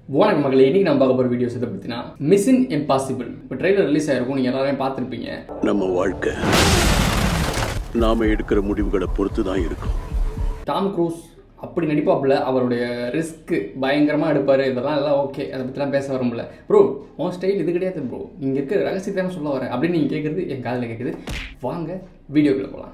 வணக்கம் மகளே இன்னைக்கு நம்ம பார்க்க போகிற வீடியோஸ் இதை பற்றினா மிஷின் இம்பாசிபிள் இப்போ ட்ரெய்லர் ரிலீஸ் ஆயிருக்கும் நீங்கள் எல்லாரும் பார்த்துருப்பீங்க நம்ம வாழ்க்கை நாம எடுக்கிற முடிவுகளை பொறுத்து தான் இருக்கும் டாம் க்ரூஸ் அப்படி நடிப்பாப்புல அவருடைய ரிஸ்க் பயங்கரமாக எடுப்பார் இதெல்லாம் எல்லாம் ஓகே அதை பற்றிலாம் பேச வர முடியல ப்ரோ உன் ஸ்டைல் இது கிடையாது ப்ரோ நீங்கள் இருக்கிற ரகசியத்தை தானே சொல்ல வரேன் அப்படின்னு நீங்கள் கேட்குறது என் காதில் கேட்குது வாங்க வீடியோக்குள்ளே போகலாம்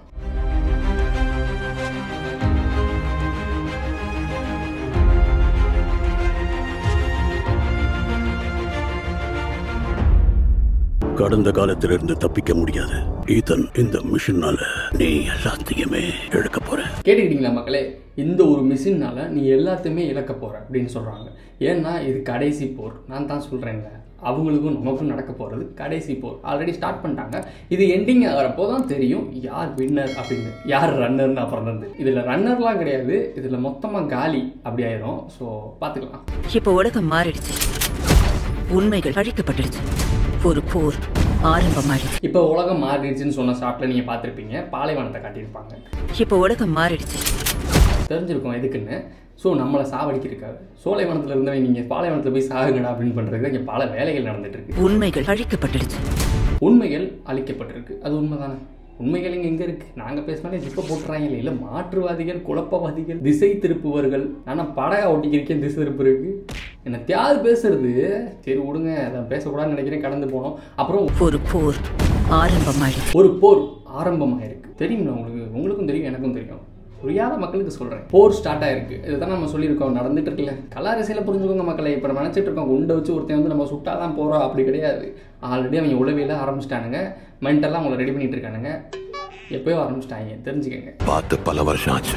கடந்த காலத்திலிருந்து தப்பிக்க முடியாது ஈதன் இந்த மிஷினால நீ எல்லாத்தையுமே இழக்க போற கேட்டுக்கிட்டீங்களா மக்களே இந்த ஒரு மிஷினால் நீ எல்லாத்தையுமே இழக்க போகிற அப்படின்னு சொல்கிறாங்க ஏன்னா இது கடைசி போர் நான் தான் சொல்கிறேங்க அவங்களுக்கும் நமக்கும் நடக்க போகிறது கடைசி போர் ஆல்ரெடி ஸ்டார்ட் பண்ணிட்டாங்க இது எண்டிங் ஆகிறப்போ தான் தெரியும் யார் வின்னர் அப்படின்னு யார் ரன்னர்னு அப்புறம் தான் இதில் ரன்னர்லாம் கிடையாது இதில் மொத்தமாக காலி அப்படி ஆயிரும் ஸோ பார்த்துக்கலாம் இப்போ உலகம் மாறிடுச்சு உண்மைகள் அழிக்கப்பட்டுடுச்சு ஒரு போர் ஆரம்பமாயிடுச்சு இப்போ உலகம் மாறிடுச்சுன்னு சொன்ன ஷாட்டில் நீங்கள் பார்த்துருப்பீங்க பாலைவனத்தை காட்டியிருப்பாங்க இப்போ உலகம் மாறிடுச்சு தெரிஞ்சிருக்கும் எதுக்குன்னு ஸோ நம்மளை சாவடிக்கிறதுக்காக சோலைவனத்தில் இருந்தவங்க நீங்கள் பாலைவனத்தில் போய் சாகுங்கடா அப்படின்னு பண்ணுறதுக்கு இங்கே பல வேலைகள் நடந்துட்டு இருக்கு உண்மைகள் அழிக்கப்பட்டுடுச்சு உண்மைகள் அழிக்கப்பட்டிருக்கு அது உண்மைதானே உண்மைகள் இங்கே எங்கே இருக்குது நாங்கள் பேசினாலே ஜிப்பை போட்டுறாங்க இல்லை இல்லை மாற்றுவாதிகள் குழப்பவாதிகள் திசை திருப்புவர்கள் ஆனால் படகா ஒட்டிக்கிறக்கேன் திசை திருப்பு இருக்கு என்ன தியாது பேசுறது சரி விடுங்க அதை பேசக்கூடாதுன்னு நினைக்கிறேன் கடந்து போனோம் அப்புறம் ஒரு போர் ஆரம்பமாயிடுச்சு ஒரு போர் ஆரம்பமாயிருக்கு தெரியுங்களா உங்களுக்கு உங்களுக்கும் தெரியும் எனக்கும் தெரியும் புரியாத மக்களுக்கு சொல்கிறேன் போர் ஸ்டார்ட் ஆயிருக்கு இதுதான் நம்ம சொல்லியிருக்கோம் நடந்துட்டு இருக்குல்ல கலாரசியில் புரிஞ்சுக்கோங்க மக்களை இப்போ நம்ம நினச்சிட்டு இருக்கோம் குண்டை வச்சு ஒருத்தன் வந்து நம்ம சுட்டா தான் போகிறோம் அப்படி கிடையாது ஆல்ரெடி அவங்க உளவியல ஆரம்பிச்சிட்டானுங்க மென்டலாக அவங்கள ரெடி பண்ணிட்டு இருக்கானுங்க எப்பயோ ஆரம்பிச்சிட்டாங்க தெரிஞ்சுக்கங்க பார்த்து பல வருஷம் ஆச்சு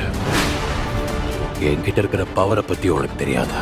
என்கிட்ட இருக்கிற பவரை பத்தி உனக்கு தெரியாதா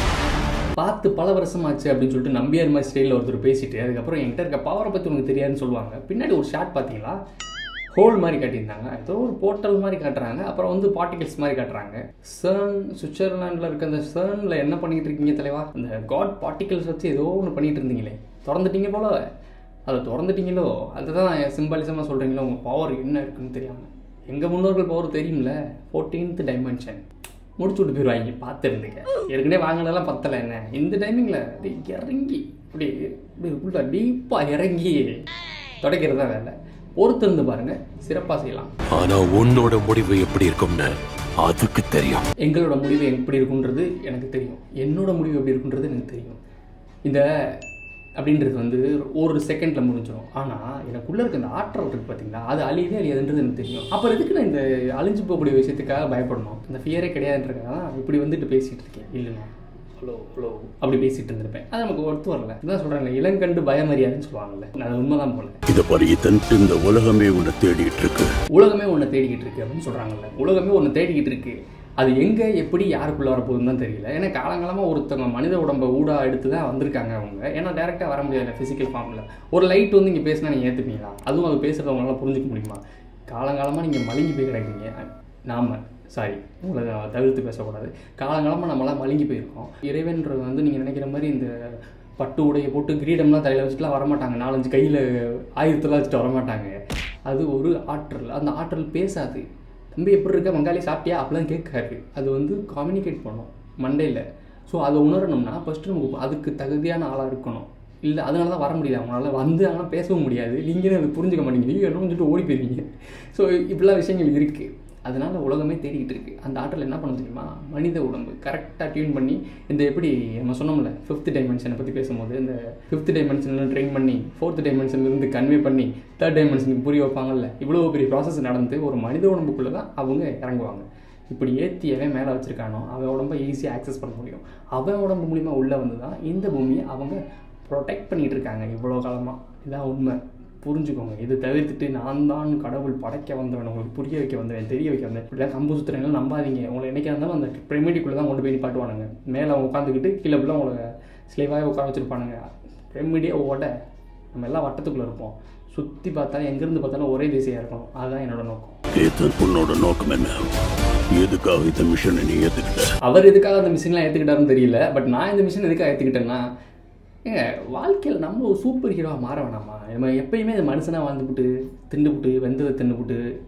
பார்த்து பல வருஷமாச்சு அப்படின்னு சொல்லிட்டு நம்பியார் மாதிரி ஸ்டைலில் ஒருத்தர் பேசிட்டு அதுக்கப்புறம் என்கிட்ட இருக்க பவரை பற்றி உனக்கு தெரியாதுன்னு சொல்லுவாங்க பின்னாடி ஒரு ஷாட் பார்த்தீங்களா ஹோல் மாதிரி காட்டியிருந்தாங்க ஏதோ ஒரு போர்ட்டல் மாதிரி காட்டுறாங்க அப்புறம் வந்து பார்ட்டிகல்ஸ் மாதிரி காட்டுறாங்க சர்ன் சுவிட்சர்லாண்டில் இருக்க அந்த சர்னில் என்ன பண்ணிட்டு இருக்கீங்க தலைவா அந்த காட் பார்ட்டிகல்ஸ் வச்சு ஏதோ ஒன்று பண்ணிட்டு இருந்தீங்களே திறந்துட்டீங்க போல அதை திறந்துட்டீங்களோ அதுதான் சிம்பாலிசமாக சொல்கிறீங்களோ உங்கள் பவர் என்ன இருக்குன்னு தெரியாமல் எங்கள் முன்னோர்கள் பவர் தெரியும்ல ஃபோர்டீன்த் டைமென்ஷன் முடிச்சு விட்டு போயிடுவாங்க பார்த்துருந்துங்க ஏற்கனவே வாங்கினதெல்லாம் பத்தலை என்ன இந்த டைமிங்கில் அப்படி இறங்கி அப்படி இப்படி உள்ள டீப்பாக இறங்கி தொடக்கிறது தான் வேலை பொறுத்திருந்து பாருங்க சிறப்பாக செய்யலாம் ஆனா உன்னோட முடிவு எப்படி இருக்கும்னு அதுக்கு தெரியும் எங்களோட முடிவு எப்படி இருக்குன்றது எனக்கு தெரியும் என்னோட முடிவு எப்படி இருக்குன்றது எனக்கு தெரியும் இந்த அப்படின்றது வந்து ஒரு செகண்டில் முடிஞ்சிடும் ஆனால் எனக்குள்ளே இருக்க இந்த ஆற்றல் இருக்குது பார்த்தீங்களா அது அழியவே அழியாதுன்றது எனக்கு தெரியும் அப்புறம் எதுக்கு நான் இந்த அழிஞ்சு போகக்கூடிய விஷயத்துக்காக பயப்படணும் இந்த ஃபியரே கிடையாதுன்றதுக்காக தான் இப்படி வந்துட்டு பேசிகிட்டு இருக்கேன் இல்லைண்ணா ஹலோ ஹலோ அப்படி பேசிகிட்டு இருந்திருப்பேன் அது நமக்கு ஒத்து வரல இதான் சொல்கிறாங்க இளங்கண்டு பயமறியாதுன்னு சொல்லுவாங்கல்ல அது உண்மைதான் போல இத பாரு ஈதன் இந்த உலகமே உன்னை தேடிட்டு இருக்கு உலகமே ஒன்று தேடிக்கிட்டு இருக்கு அப்படின்னு சொல்கிறாங்கல்ல உலகமே ஒன்று தேடிக்கிட்டு இருக்கு அது எங்கே எப்படி யாருக்குள்ள வரப்போகுதுன்னு தான் தெரியல ஏன்னா காலங்காலமாக ஒருத்தவங்க மனித உடம்பை ஊடா எடுத்து தான் வந்திருக்காங்க அவங்க ஏன்னா டேரெக்டாக வர முடியாது ஃபிசிக்கல் ஃபார்மில் ஒரு லைட் வந்து இங்கே பேசினா நீங்கள் ஏற்றுப்பீங்களா அதுவும் அது பேசுகிறத உங்களால் புரிஞ்சுக்க முடியுமா காலங்காலமாக நீங்கள் மழுங்கி போய் கிடக்கீங்க நாம சாரி உங்களை நான் தவிர்த்து பேசக்கூடாது காலங்காலமாக நம்மளாம் மழுங்கி போயிருக்கோம் இறைவன்றது வந்து நீங்கள் நினைக்கிற மாதிரி இந்த பட்டு உடைய போட்டு கிரீடம்லாம் தலையில் வச்சுட்டுலாம் வரமாட்டாங்க நாலஞ்சு கையில் ஆயுதத்தெல்லாம் வச்சுட்டு வரமாட்டாங்க அது ஒரு ஆற்றல் அந்த ஆற்றல் பேசாது தம்பி எப்படி இருக்க மங்காளி சாப்பிட்டியா அப்படிலாம் கேட்காது அது வந்து கம்யூனிகேட் பண்ணும் மண்டையில் ஸோ அதை உணரணும்னா ஃபஸ்ட்டு நமக்கு அதுக்கு தகுதியான ஆளாக இருக்கணும் இல்லை அதனால தான் வர முடியாது அவங்களால வந்து ஆனால் பேசவும் முடியாது நீங்களே அதை புரிஞ்சுக்க மாட்டீங்க நீங்கள் என்ன சொல்லிட்டு ஓடி போயிருவீங்க ஸோ இப்படிலாம் விஷயங்கள் இருக்குது அதனால உலகமே தேடிக்கிட்டு இருக்கு அந்த ஆற்றல் என்ன பண்ண தெரியுமா மனித உடம்பு கரெக்டாக டியூன் பண்ணி இந்த எப்படி நம்ம சொன்னோம்ல ஃபிஃப்த் டைமென்ஷனை பற்றி பேசும்போது இந்த ஃபிஃப்த் டைமென்ஷனில் ட்ரெயின் பண்ணி ஃபோர்த் டைமென்ஷன்லேருந்து கன்வே பண்ணி தேர்ட் டைமென்ஷனுக்கு புரிய வைப்பாங்கல்ல இவ்வளோ பெரிய ப்ராசஸ் நடந்து ஒரு மனித உடம்புக்குள்ளே தான் அவங்க இறங்குவாங்க இப்படி ஏற்றி அவன் மேலே வச்சுருக்கானோ அவன் உடம்ப ஈஸியாக ஆக்சஸ் பண்ண முடியும் அவன் உடம்பு மூலிமா உள்ளே வந்து தான் இந்த பூமியை அவங்க ப்ரொடெக்ட் பண்ணிகிட்டு இருக்காங்க இவ்வளோ காலமாக இதான் உண்மை புரிஞ்சுக்கோங்க இது தவிர்த்துட்டு நான் தான் கடவுள் படைக்க வந்தவன் உங்களுக்கு புரிய வைக்க வந்தவன் தெரிய வைக்க வந்தேன் இப்படிலாம் கம்பு சுத்துறவங்களும் நம்பாதீங்க உங்களை என்னைக்கா இருந்தாலும் அந்த பிரமிடிக்குள்ளே தான் கொண்டு போய் நிப்பாட்டுவானுங்க மேலே அவங்க உட்காந்துக்கிட்டு கீழே ஃபுல்லாக உங்களை ஸ்லேவாக உட்கார வச்சுருப்பானுங்க பிரமிடியாக ஓட நம்ம எல்லாம் வட்டத்துக்குள்ளே இருப்போம் சுற்றி பார்த்தாலும் எங்கேருந்து பார்த்தாலும் ஒரே திசையாக இருக்கணும் அதுதான் என்னோட நோக்கம் ஈதன் உன்னோட நோக்கம் என்ன எதுக்காக இந்த மிஷனை நீ ஏத்துக்கிட்ட அவர் எதுக்காக அந்த மிஷின்லாம் ஏற்றுக்கிட்டாருன்னு தெரியல பட் நான் இந்த மிஷின் எதுக்காக ஏற்றுக்கிட்டேன்னா ஏங்க வாழ்க்கையில் நம்ம ஒரு சூப்பர் ஹீரோவாக மாற வேணாமா நம்ம எப்பயுமே இந்த மனுஷனாக வாழ்ந்துவிட்டு தின்னுபிட்டு வெந்ததை தின்னுபிட்டு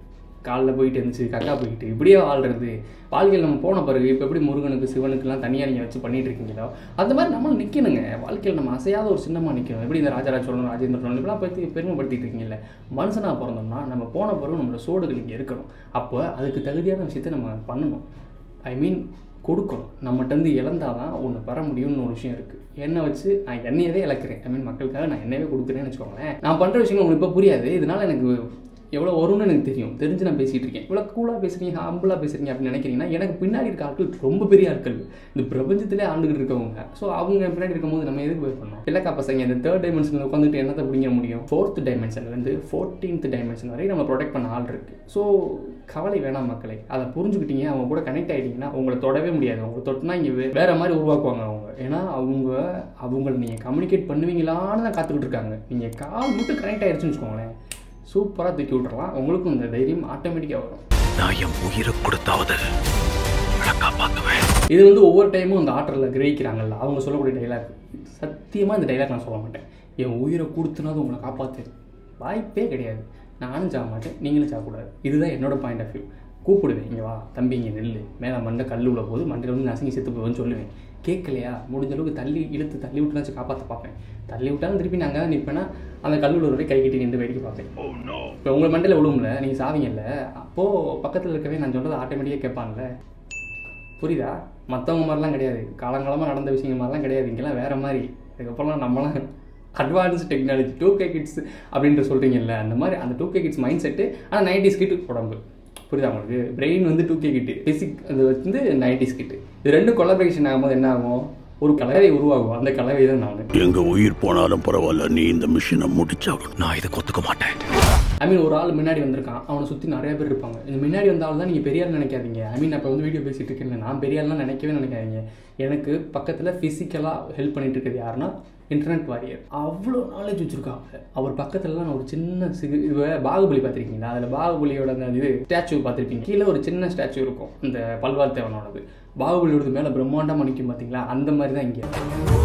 காலைல போயிட்டு இருந்துச்சு கக்கா போயிட்டு இப்படியே வாழ்றது வாழ்க்கையில் நம்ம போன பிறகு இப்போ எப்படி முருகனுக்கு சிவனுக்குலாம் தனியாக நீங்கள் வச்சு பண்ணிட்டு இருக்கீங்களோ அந்த மாதிரி நம்மளும் நிற்கணுங்க வாழ்க்கையில் நம்ம அசையாத ஒரு சின்னமாக நிற்கணும் எப்படி இந்த ராஜராஜ சோழன் ராஜேந்திர சோழன் இப்படிலாம் பற்றி பெருமைப்படுத்திட்டு இருக்கீங்கல்ல மனுஷனாக பிறந்தோம்னா நம்ம போன பிறகு நம்மளோட சோடுகள் இங்கே இருக்கணும் அப்போ அதுக்கு தகுதியான விஷயத்தை நம்ம பண்ணணும் ஐ மீன் கொடுக்கணும் நம்மகிட்டருந்து இழந்தால் தான் ஒன்று பெற முடியும்னு ஒரு விஷயம் இருக்குது என்னை வச்சு நான் என்னையவே இழக்கிறேன் ஐ மீன் மக்களுக்காக நான் என்னவே கொடுக்குறேன்னு வச்சுக்கோங்களேன் நான் பண்ணுற விஷயங்கள் உங்களுக்கு இப்போ புரியாது இதனால எனக்கு எவ்வளோ வரும்னு எனக்கு தெரியும் தெரிஞ்சு நான் பேசிகிட்டு இருக்கேன் இவ்வளோ கூலாக பேசுகிறீங்க ஹம்பிளாக பேசுகிறீங்க அப்படின்னு நினைக்கிறீங்கன்னா எனக்கு பின்னாடி இருக்க ஆட்கள் ரொம்ப பெரிய ஆட்கள் இந்த பிரபஞ்சத்திலே ஆண்டுகிட்டு இருக்கவங்க ஸோ அவங்க பின்னாடி இருக்கும்போது நம்ம எதுக்கு போய் பண்ணோம் இல்லைக்கா பசங்க இந்த தேர்ட் டைமென்ஷனில் உட்காந்துட்டு என்னத்தை பிடிக்க முடியும் ஃபோர்த் டைமென்ஷன்லேருந்து ஃபோர்டீன்த் டைமென்ஷன் வரை நம்ம ப்ரொடெக்ட் பண்ண ஆள் இருக்குது ஸோ கவலை வேணாம் மக்களே அதை புரிஞ்சுக்கிட்டீங்க அவங்க கூட கனெக்ட் ஆகிட்டீங்கன்னா உங்களை தொடவே முடியாது அவங்க தொட்டுனா இங்கே வே- வேற மாதிரி உருவாக்குவாங்க அவங்க ஏன்னா அவங்க அவங்கள நீங்கள் கம்யூனிகேட் பண்ணுவீங்களான்னு தான் காத்துக்கிட்டு இருக்காங்க நீங்கள் கால் மட்டும் கனெக்ட் ஆயிடுச்சுன்னு வச்சுக்கோங்களேன் சூப்பராக தூக்கி விட்டுறலாம் உங்களுக்கும் இந்த தைரியம் ஆட்டோமேட்டிக்காக வரும் நான் என் உயிரை கொடுத்தாவது காப்பாத்துவேன் இது வந்து ஒவ்வொரு டைமும் அந்த ஆற்றலில் கிரகிக்கிறாங்கல்ல அவங்க சொல்லக்கூடிய டைலாக் சத்தியமாக இந்த டைலாக் நான் சொல்ல மாட்டேன் என் உயிரை கொடுத்துனாது உங்களை காப்பாற்று வாய்ப்பே கிடையாது நானும் சாக மாட்டேன் நீங்களும் சாகக்கூடாது இதுதான் என்னோட பாயிண்ட் ஆஃப் வியூ கூப்பிடுவேன் இங்கே வா தம்பி இங்கே நெல் மேலே மண்டை கல் உள்ள போது மண்டையில் வந்து நசுங்கி செத்து போகுதுன்னு சொல்லுவேன் கேட்கலையா முடிஞ்ச அளவுக்கு தள்ளி இழுத்து தள்ளி விட்டுனாச்சும் காப்பாற்ற பார்ப்பேன் தள்ளி விட்டாலும் திருப்பி நாங்கள் தான் நிற்பேன்னா அந்த கல் உள்ள வரை கை கட்டி நின்று வேடிக்கை பார்ப்பேன் இப்போ உங்கள் மண்டையில் விழுவும்ல நீங்கள் சாவீங்கல்ல அப்போது பக்கத்தில் இருக்கவே நான் சொல்கிறது ஆட்டோமேட்டிக்காக கேட்பான்ல புரியுதா மற்றவங்க மாதிரிலாம் கிடையாது காலங்காலமாக நடந்த விஷயங்கள் மாதிரிலாம் கிடையாது இங்கெல்லாம் வேற மாதிரி அதுக்கப்புறம்லாம் நம்மளாம் advance technology two K kids அப்படின்ட்டு சொல்கிறீங்கல்ல அந்த மாதிரி அந்த two K kids mind set ஆனால் நைன்டிஸ் கிட்டு உடம்பு புரியுதா உங்களுக்கு பிரெயின் வந்து டூ கே கிட்டு ஃபிசிக் அது வந்து நைன்டிஸ் கிட்டு இது ரெண்டும் கொலாபரேஷன் ஆகும்போது என்ன ஆகும் ஒரு கலவை உருவாகும் அந்த கலவை தான் நான் எங்க உயிர் போனாலும் பரவாயில்ல நீ இந்த மிஷினை முடிச்சாகணும் நான் இதை கொத்துக்க மாட்டேன் ஐ மீன் ஒரு ஆள் முன்னாடி வந்திருக்கான் அவனை சுற்றி நிறைய பேர் இருப்பாங்க இந்த முன்னாடி வந்த ஆள் தான் நீங்கள் பெரிய ஆள் நினைக்காதீங்க ஐ மீன் இப்போ வந்து வீடியோ பேசிட்டு இருக்கேன் நான் பெரிய ஆள்லாம் நினைக்கவே நினைக்காதீங்க எனக்கு பக்கத்தில் ஃபிசிக்கலாக ஹெல்ப் பண்ணிட்டு இருக்கிறது யாருன்னா இன்டர்நெட் வாரியர் அவ்வளோ நாலேஜ் வச்சுருக்காங்க அவர் பக்கத்துலலாம் நான் ஒரு சின்ன சிறு இது பாகுபலி பார்த்துருக்கீங்களா அதில் பாகுபலியோட அந்த இது ஸ்டாச்சு பார்த்துருப்பீங்க கீழே ஒரு சின்ன ஸ்டாச்சு இருக்கும் இந்த பல்வார் தேவனோடது பாகுபலியோடது மேலே பிரம்மாண்டமாக நிற்கும் பார்த்தீங்களா அந்த மாதிரி தான் இங்கே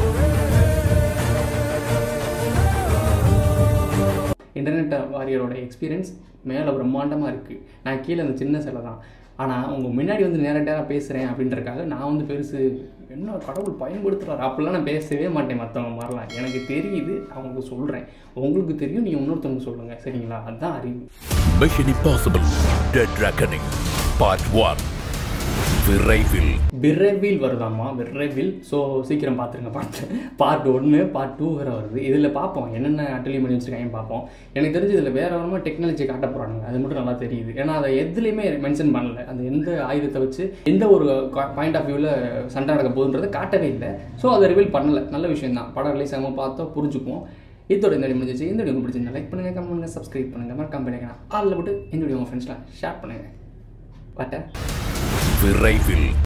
இன்டர்நெட் வாரியரோட எக்ஸ்பீரியன்ஸ் மேலே பிரம்மாண்டமாக இருக்குது நான் கீழே அந்த சின்ன சிலை தான் ஆனால் உங்கள் முன்னாடி வந்து நேரடியாக பேசுகிறேன் அப்படின்றக்காக நான் வந்து பெருசு என்ன கடவுள் பயன்படுத்துகிறாரு அப்படிலாம் நான் பேசவே மாட்டேன் மற்றவங்க மாதிரிலாம் எனக்கு தெரியுது அவங்களுக்கு சொல்கிறேன் உங்களுக்கு தெரியும் நீங்கள் இன்னொருத்தவங்க சொல்லுங்கள் சரிங்களா அதுதான் அறிவு mission impossible dead reckoning part one விரைவில் விரைவில் வருதாம்மா விரைவில் ஸோ சீக்கிரம் பார்த்துருங்க பார்த்து பார்ட் ஒன்று பார்ட் டூ வேறு வருது இதில் பார்ப்போம் என்னென்ன அட்டலி பண்ணி வச்சுருக்காங்க பார்ப்போம் எனக்கு தெரிஞ்சு இதில் வேறு விதமாக டெக்னாலஜி காட்ட போகிறாங்க அது மட்டும் நல்லா தெரியுது ஏன்னா அதை எதுலேயுமே மென்ஷன் பண்ணல அந்த எந்த ஆயுதத்தை வச்சு எந்த ஒரு பாயிண்ட் ஆஃப் வியூவில் சண்டை நடக்க போகுதுன்றதை காட்டவே இல்லை ஸோ அதை ரிவீல் பண்ணல நல்ல விஷயம் தான் படம் ரிலீஸ் ஆகாமல் பார்த்தா புரிஞ்சுக்குவோம் இதோட இந்த வீடியோ முடிஞ்சிச்சு இந்த வீடியோ பிடிச்சிருந்தா லைக் பண்ணுங்கள் கமெண்ட் பண்ணுங்கள் சப்ஸ்கிரைப் பண்ணுங்கள் மறக்காம பண்ணிக்கலாம் ஆளில் போட்டு இந்த வீடியோ உங்கள் ஃப்ரெண்ட்ஸ்லாம் ஷேர் பண்ணுங்கள் வாட்ட விரைவில்